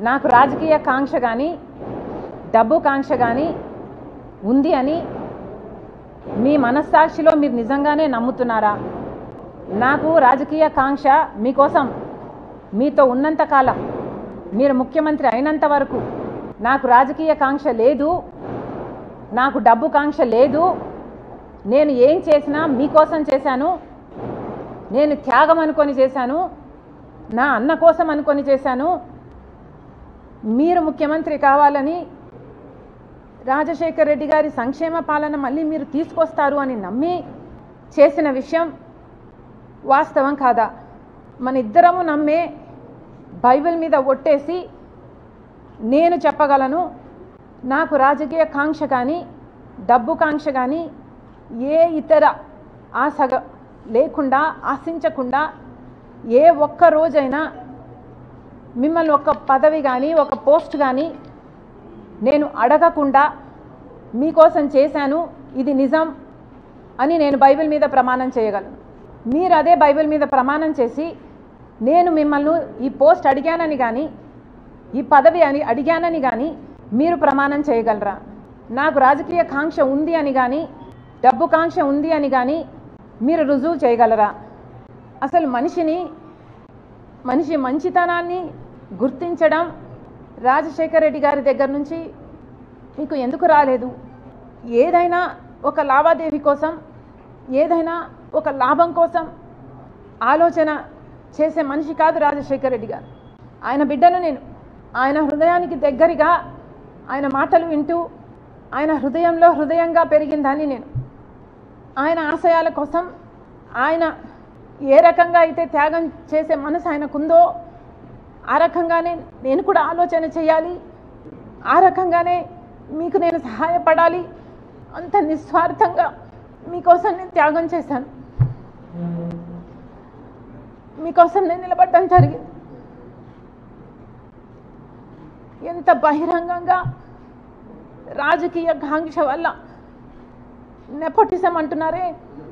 నాకు రాజకీయ కాంక్ష కానీ డబ్బు కాంక్ష కానీ ఉంది అని మీ మనస్సాక్షిలో మీరు నిజంగానే నమ్ముతున్నారా నాకు రాజకీయ కాంక్ష మీకోసం మీతో ఉన్నంత కాలం మీరు ముఖ్యమంత్రి అయినంత వరకు నాకు రాజకీయ కాంక్ష లేదు నాకు డబ్బు కాంక్ష లేదు నేను ఏం చేసినా మీకోసం చేశాను నేను త్యాగం అనుకొని చేశాను నా అన్న కోసం అనుకొని చేశాను మీరు ముఖ్యమంత్రి కావాలని రాజశేఖర్ రెడ్డి గారి సంక్షేమ పాలన మళ్ళీ మీరు తీసుకొస్తారు అని నమ్మి చేసిన విషయం వాస్తవం కాదా మన ఇద్దరము నమ్మే బైబిల్ మీద ఒట్టేసి నేను చెప్పగలను నాకు రాజకీయ కాంక్ష కానీ డబ్బు కాంక్ష కానీ ఏ ఇతర ఆశ లేకుండా ఆశించకుండా ఏ ఒక్క రోజైనా మిమ్మల్ని ఒక పదవి కానీ ఒక పోస్ట్ కానీ నేను అడగకుండా మీకోసం చేశాను ఇది నిజం అని నేను బైబిల్ మీద ప్రమాణం చేయగలను మీరు అదే బైబిల్ మీద ప్రమాణం చేసి నేను మిమ్మల్ని ఈ పోస్ట్ అడిగానని కానీ ఈ పదవి అని అడిగానని కానీ మీరు ప్రమాణం చేయగలరా నాకు రాజకీయ కాంక్ష ఉంది అని కానీ డబ్బు కాంక్ష ఉంది అని కానీ మీరు రుజువు చేయగలరా అసలు మనిషిని మనిషి మంచితనాన్ని గుర్తించడం రాజశేఖర రెడ్డి గారి దగ్గర నుంచి మీకు ఎందుకు రాలేదు ఏదైనా ఒక లావాదేవీ కోసం ఏదైనా ఒక లాభం కోసం ఆలోచన చేసే మనిషి కాదు రాజశేఖర రెడ్డి గారు ఆయన బిడ్డను నేను ఆయన హృదయానికి దగ్గరగా ఆయన మాటలు వింటూ ఆయన హృదయంలో హృదయంగా పెరిగిందని నేను ఆయన ఆశయాల కోసం ఆయన ఏ రకంగా అయితే త్యాగం చేసే మనసు ఆయనకుందో ఆ రకంగానే నేను కూడా ఆలోచన చేయాలి ఆ రకంగానే మీకు నేను సహాయపడాలి అంత నిస్వార్థంగా మీకోసం నేను త్యాగం చేశాను మీకోసం నేను నిలబడటం జరిగింది ఎంత బహిరంగంగా రాజకీయ కాంక్ష వల్ల నెపోటిజం అంటున్నారే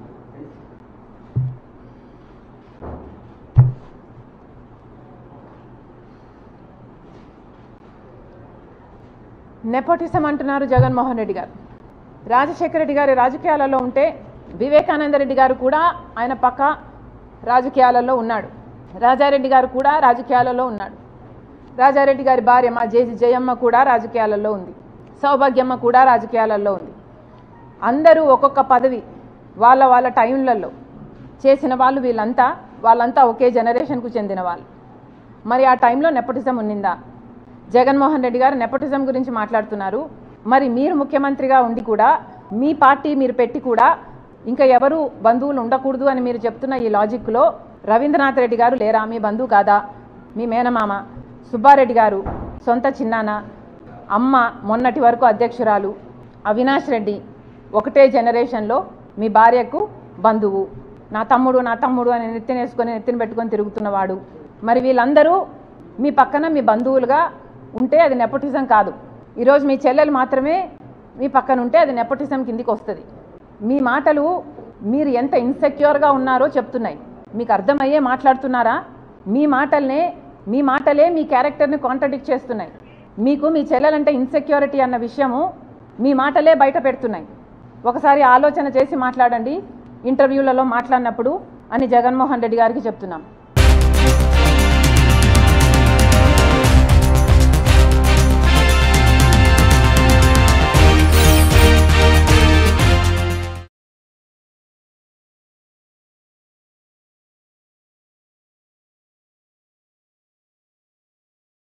నెపోటిజం అంటున్నారు జగన్మోహన్ రెడ్డి గారు రాజశేఖర రెడ్డి గారి రాజకీయాలలో ఉంటే వివేకానంద రెడ్డి గారు కూడా ఆయన పక్క రాజకీయాలలో ఉన్నాడు రాజారెడ్డి గారు కూడా రాజకీయాలలో ఉన్నాడు రాజారెడ్డి గారి భార్య మా జేజి జయమ్మ కూడా రాజకీయాలలో ఉంది సౌభాగ్యమ్మ కూడా రాజకీయాలలో ఉంది అందరూ ఒక్కొక్క పదవి వాళ్ళ వాళ్ళ టైంలలో చేసిన వాళ్ళు వీళ్ళంతా వాళ్ళంతా ఒకే జనరేషన్కు చెందిన వాళ్ళు మరి ఆ టైంలో నెపోటిజం ఉన్నిందా జగన్మోహన్ రెడ్డి గారు నెపోటిజం గురించి మాట్లాడుతున్నారు మరి మీరు ముఖ్యమంత్రిగా ఉండి కూడా మీ పార్టీ మీరు పెట్టి కూడా ఇంకా ఎవరు బంధువులు ఉండకూడదు అని మీరు చెప్తున్న ఈ లాజిక్లో రవీంద్రనాథ్ రెడ్డి గారు లేరా మీ బంధువు కాదా మీ మేనమామ సుబ్బారెడ్డి గారు సొంత చిన్నాన్న అమ్మ మొన్నటి వరకు అధ్యక్షురాలు అవినాష్ రెడ్డి ఒకటే జనరేషన్లో మీ భార్యకు బంధువు నా తమ్ముడు నా తమ్ముడు అని నెత్తిన వేసుకొని నెత్తిన పెట్టుకొని తిరుగుతున్నవాడు మరి వీళ్ళందరూ మీ పక్కన మీ బంధువులుగా ఉంటే అది నెపోటిజం కాదు ఈరోజు మీ చెల్లెలు మాత్రమే మీ పక్కన ఉంటే అది నెపోటిజం కిందికి వస్తుంది మీ మాటలు మీరు ఎంత ఇన్సెక్యూర్గా ఉన్నారో చెప్తున్నాయి మీకు అర్థమయ్యే మాట్లాడుతున్నారా మీ మాటల్నే మీ మాటలే మీ క్యారెక్టర్ని కాంట్రడిక్ట్ చేస్తున్నాయి మీకు మీ చెల్లెలంటే ఇన్సెక్యూరిటీ అన్న విషయము మీ మాటలే బయట పెడుతున్నాయి ఒకసారి ఆలోచన చేసి మాట్లాడండి ఇంటర్వ్యూలలో మాట్లాడినప్పుడు అని జగన్మోహన్ రెడ్డి గారికి చెప్తున్నాం